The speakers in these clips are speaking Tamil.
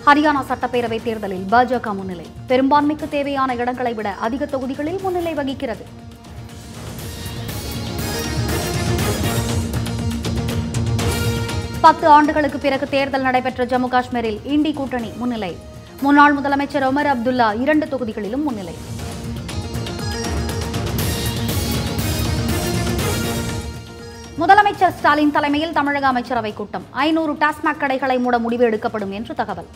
ஹரியானா சட்டப்பேரவை தேர்தலில் பாஜக முன்னிலை பெரும்பான்மைக்கு தேவையான இடங்களை விட அதிக தொகுதிகளில் முன்னிலை வகிக்கிறது பத்து ஆண்டுகளுக்கு பிறகு தேர்தல் நடைபெற்ற ஜம்மு காஷ்மீரில் இண்டி கூட்டணி முன்னிலை முன்னாள் முதலமைச்சர் ஒமர் அப்துல்லா இரண்டு தொகுதிகளிலும் முன்னிலை முதலமைச்சர் ஸ்டாலின் தலைமையில் தமிழக அமைச்சரவைக் கூட்டம் ஐநூறு டாஸ்மாக் கடைகளை மூட முடிவு எடுக்கப்படும் என்று தகவல்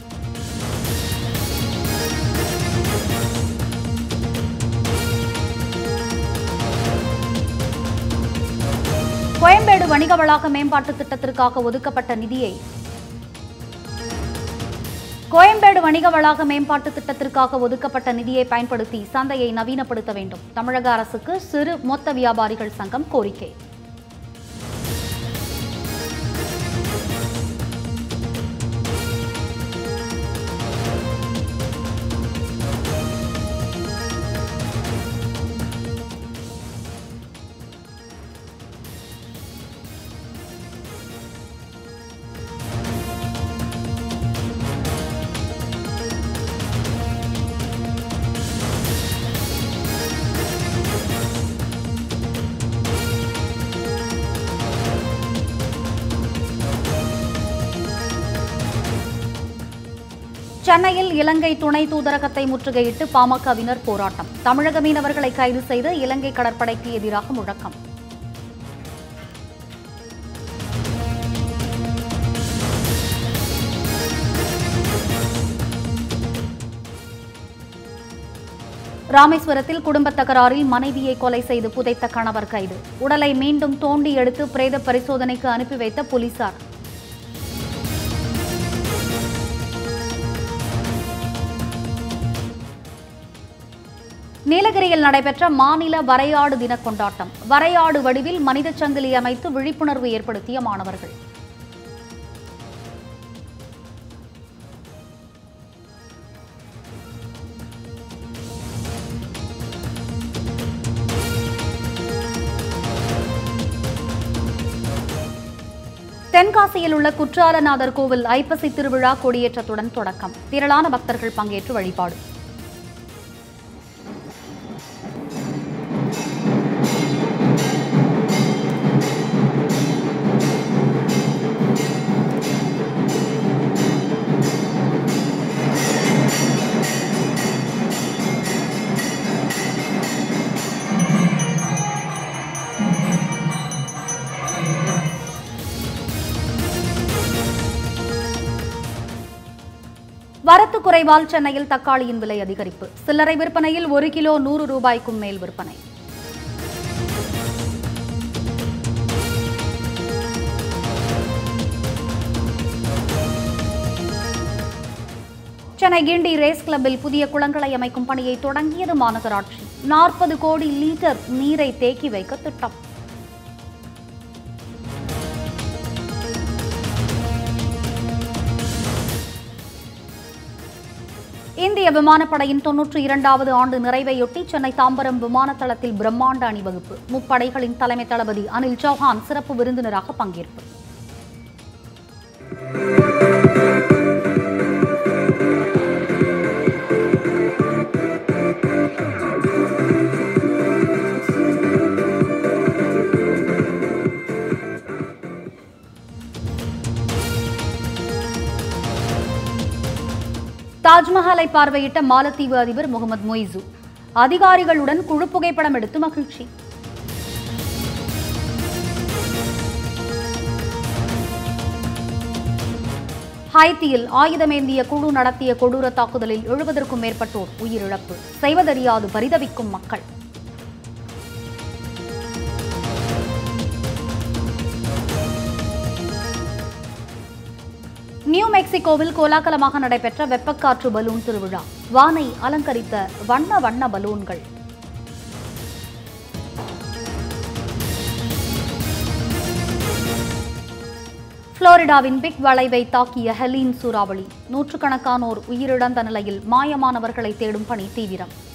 கோயம்பேடு வணிக வளாக மேம்பாட்டு திட்டத்திற்காக ஒதுக்கப்பட்ட நிதியை கோயம்பேடு வணிக வளாக மேம்பாட்டு திட்டத்திற்காக ஒதுக்கப்பட்ட நிதியை பயன்படுத்தி சந்தையை நவீனப்படுத்த வேண்டும் தமிழக அரசுக்கு சிறு மொத்த வியாபாரிகள் சங்கம் கோரிக்கை சென்னையில் இலங்கை துணை தூதரகத்தை முற்றுகையிட்டு பாமகவினர் போராட்டம் தமிழக மீனவர்களை கைது செய்து இலங்கை கடற்படைக்கு எதிராக முழக்கம் ராமேஸ்வரத்தில் குடும்பத் தகராறில் மனைவியை கொலை செய்து புதைத்த கணவர் கைது உடலை மீண்டும் தோண்டி எடுத்து பிரேத பரிசோதனைக்கு அனுப்பி வைத்த போலீசார் நீலகிரியில் நடைபெற்ற மாநில வரையாடு தின கொண்டாட்டம் வரையாடு வடிவில் மனித சங்கிலி அமைத்து விழிப்புணர்வு ஏற்படுத்திய மாணவர்கள் தென்காசியில் உள்ள குற்றாலநாதர் கோவில் ஐப்பசி திருவிழா கொடியேற்றத்துடன் தொடக்கம் திரளான பக்தர்கள் பங்கேற்று வழிபாடு வரத்து குறைவால் சென்னையில் தக்காளியின் விலை அதிகரிப்பு சில்லறை விற்பனையில் ஒரு கிலோ நூறு ரூபாய்க்கும் மேல் விற்பனை சென்னை கிண்டி ரேஸ் கிளப்பில் புதிய குளங்களை அமைக்கும் பணியை தொடங்கியது மாநகராட்சி நாற்பது கோடி லீட்டர் நீரை தேக்கி வைக்க திட்டம் இந்திய விமானப்படையின் தொன்னூற்றி இரண்டாவது ஆண்டு நிறைவையொட்டி சென்னை தாம்பரம் விமான தளத்தில் பிரம்மாண்ட அணிவகுப்பு முப்படைகளின் தலைமை தளபதி அனில் சௌஹான் சிறப்பு விருந்தினராக பங்கேற்பு தாஜ்மஹாலை பார்வையிட்ட மாலத்தீவு அதிபர் முகமது மொய்சு அதிகாரிகளுடன் குழு புகைப்படம் எடுத்து மகிழ்ச்சி ஹைத்தியில் ஆயுதமேந்திய குழு நடத்திய கொடூர தாக்குதலில் எழுபதற்கும் மேற்பட்டோர் உயிரிழப்பு செய்வதறியாது பரிதவிக்கும் மக்கள் நியூ மெக்சிகோவில் கோலாகலமாக நடைபெற்ற வெப்பக்காற்று பலூன் திருவிழா வானை அலங்கரித்த வண்ண வண்ண பலூன்கள் புளோரிடாவின் பிக் வளைவை தாக்கிய ஹெலீன் சூறாவளி நூற்றுக்கணக்கானோர் உயிரிழந்த நிலையில் மாயமானவர்களை தேடும் பணி தீவிரம்